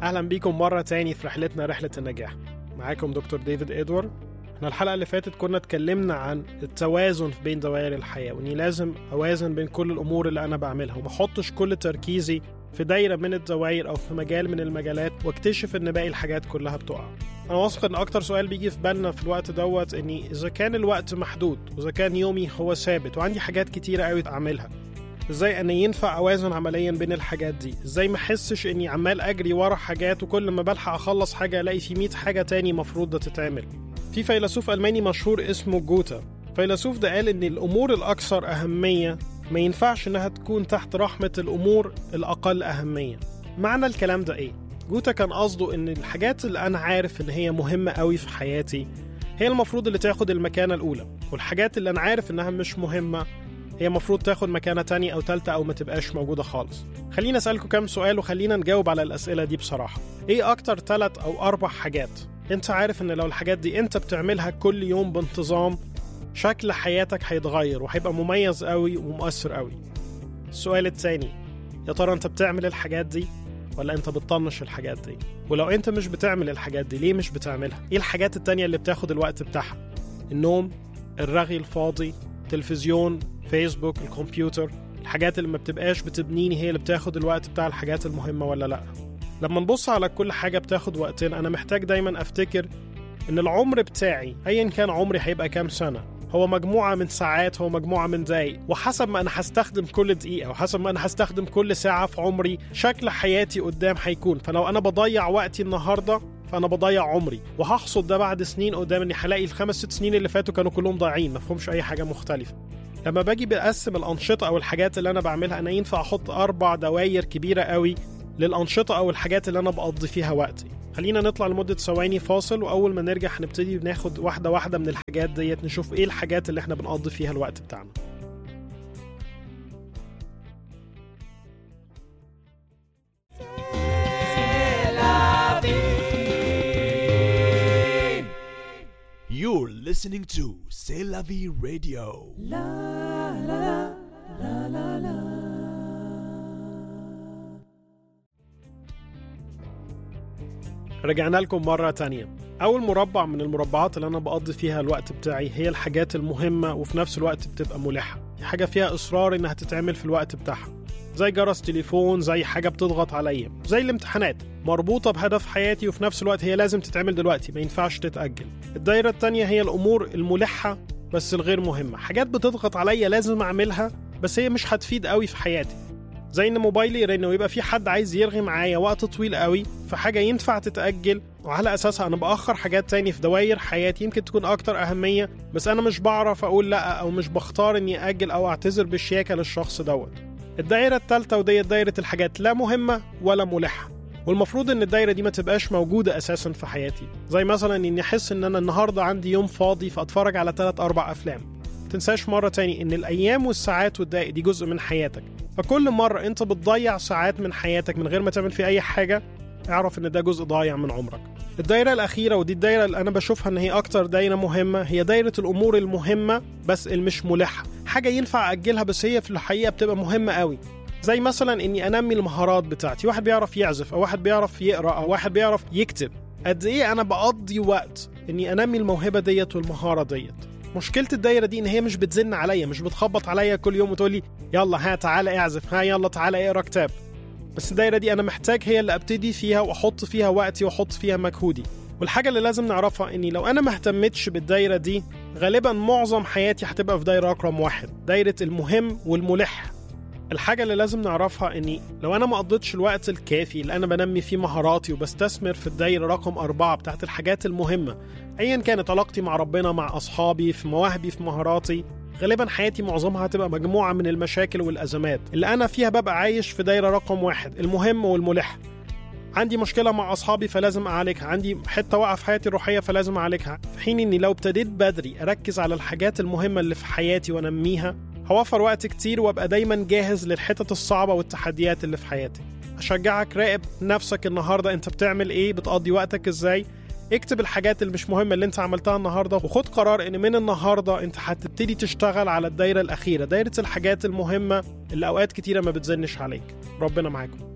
أهلا بيكم مرة تاني في رحلتنا رحلة النجاح معاكم دكتور ديفيد إدوارد احنا الحلقة اللي فاتت كنا اتكلمنا عن التوازن بين دوائر الحياة واني لازم اوازن بين كل الامور اللي انا بعملها وما احطش كل تركيزي في دايرة من الدوائر او في مجال من المجالات واكتشف ان باقي الحاجات كلها بتقع انا واثق ان اكتر سؤال بيجي في بالنا في الوقت دوت اني اذا كان الوقت محدود واذا كان يومي هو ثابت وعندي حاجات كتيرة قوي اعملها ازاي انا ينفع اوازن عمليا بين الحاجات دي ازاي ما احسش اني عمال اجري ورا حاجات وكل ما بلحق اخلص حاجه الاقي في 100 حاجه تاني مفروض ده تتعمل في فيلسوف الماني مشهور اسمه جوتا الفيلسوف ده قال ان الامور الاكثر اهميه ما ينفعش انها تكون تحت رحمه الامور الاقل اهميه معنى الكلام ده ايه جوتا كان قصده ان الحاجات اللي انا عارف ان هي مهمه قوي في حياتي هي المفروض اللي تاخد المكانه الاولى والحاجات اللي انا عارف انها مش مهمه هي المفروض تاخد مكانة تانية أو تالتة أو ما تبقاش موجودة خالص خلينا أسألكم كام سؤال وخلينا نجاوب على الأسئلة دي بصراحة إيه أكتر تلات أو أربع حاجات أنت عارف إن لو الحاجات دي أنت بتعملها كل يوم بانتظام شكل حياتك هيتغير وهيبقى مميز قوي ومؤثر قوي السؤال التاني يا ترى أنت بتعمل الحاجات دي ولا أنت بتطنش الحاجات دي ولو أنت مش بتعمل الحاجات دي ليه مش بتعملها إيه الحاجات التانية اللي بتاخد الوقت بتاعها النوم الرغي الفاضي تلفزيون فيسبوك الكمبيوتر الحاجات اللي ما بتبقاش بتبنيني هي اللي بتاخد الوقت بتاع الحاجات المهمة ولا لأ لما نبص على كل حاجة بتاخد وقتين أنا محتاج دايما أفتكر إن العمر بتاعي أيا كان عمري هيبقى كام سنة هو مجموعة من ساعات هو مجموعة من دقايق وحسب ما أنا هستخدم كل دقيقة وحسب ما أنا هستخدم كل ساعة في عمري شكل حياتي قدام هيكون فلو أنا بضيع وقتي النهاردة فانا بضيع عمري وهحصد ده بعد سنين قدام اني هلاقي الخمس ست سنين اللي فاتوا كانوا كلهم ضايعين مفهومش اي حاجه مختلفه لما باجي بقسم الانشطه او الحاجات اللي انا بعملها انا ينفع احط اربع دواير كبيره قوي للانشطه او الحاجات اللي انا بقضي فيها وقتي خلينا نطلع لمده ثواني فاصل واول ما نرجع هنبتدي ناخد واحده واحده من الحاجات ديت نشوف ايه الحاجات اللي احنا بنقضي فيها الوقت بتاعنا You're listening to C'est la vie radio. رجعنا لكم مرة تانية أول مربع من المربعات اللي أنا بقضي فيها الوقت بتاعي هي الحاجات المهمة وفي نفس الوقت بتبقى ملحة دي حاجة فيها إصرار إنها تتعمل في الوقت بتاعها زي جرس تليفون زي حاجة بتضغط عليا زي الامتحانات مربوطة بهدف حياتي وفي نفس الوقت هي لازم تتعمل دلوقتي ما ينفعش تتأجل الدايرة التانية هي الأمور الملحة بس الغير مهمة حاجات بتضغط عليا لازم أعملها بس هي مش هتفيد قوي في حياتي زي ان موبايلي يرن ويبقى في حد عايز يرغي معايا وقت طويل قوي في حاجه ينفع تتاجل وعلى اساسها انا باخر حاجات تاني في دواير حياتي يمكن تكون اكتر اهميه بس انا مش بعرف اقول لا او مش بختار اني اجل او اعتذر بالشياكه للشخص دوت الدايره الثالثه ودي دايره الحاجات لا مهمه ولا ملحه والمفروض ان الدايره دي ما تبقاش موجوده اساسا في حياتي زي مثلا اني احس ان انا النهارده عندي يوم فاضي فاتفرج على ثلاث اربع افلام تنساش مرة تاني إن الأيام والساعات والدقائق دي جزء من حياتك فكل مرة أنت بتضيع ساعات من حياتك من غير ما تعمل فيه أي حاجة اعرف إن ده جزء ضايع من عمرك الدايرة الأخيرة ودي الدايرة اللي أنا بشوفها إن هي أكتر دايرة مهمة هي دايرة الأمور المهمة بس المش ملحة حاجة ينفع أجلها بس هي في الحقيقة بتبقى مهمة قوي زي مثلا إني أنمي المهارات بتاعتي واحد بيعرف يعزف أو واحد بيعرف يقرأ أو واحد بيعرف يكتب قد إيه أنا بقضي وقت إني أنمي الموهبة ديت والمهارة ديت مشكله الدايره دي ان هي مش بتزن عليا مش بتخبط عليا كل يوم وتقول لي يلا ها تعالى اعزف ها يلا تعالى اقرا كتاب بس الدايره دي انا محتاج هي اللي ابتدي فيها واحط فيها وقتي واحط فيها مجهودي والحاجه اللي لازم نعرفها اني لو انا ما اهتمتش بالدايره دي غالبا معظم حياتي هتبقى في دايره رقم واحد دايره المهم والملح الحاجة اللي لازم نعرفها إني لو أنا ما قضيتش الوقت الكافي اللي أنا بنمي فيه مهاراتي وبستثمر في الدايرة رقم أربعة بتاعت الحاجات المهمة أيا كانت علاقتي مع ربنا مع أصحابي في مواهبي في مهاراتي غالبا حياتي معظمها هتبقى مجموعة من المشاكل والأزمات اللي أنا فيها ببقى عايش في دايرة رقم واحد المهم والملح عندي مشكلة مع أصحابي فلازم أعالجها عندي حتة واقعة في حياتي الروحية فلازم أعالجها في حين إني لو ابتديت بدري أركز على الحاجات المهمة اللي في حياتي وأنميها هوفر وقت كتير وابقى دايما جاهز للحتت الصعبة والتحديات اللي في حياتي أشجعك راقب نفسك النهاردة أنت بتعمل إيه بتقضي وقتك إزاي اكتب الحاجات اللي مش مهمة اللي انت عملتها النهاردة وخد قرار ان من النهاردة انت هتبتدي تشتغل على الدايرة الأخيرة دايرة الحاجات المهمة اللي أوقات كتيرة ما بتزنش عليك ربنا معاكم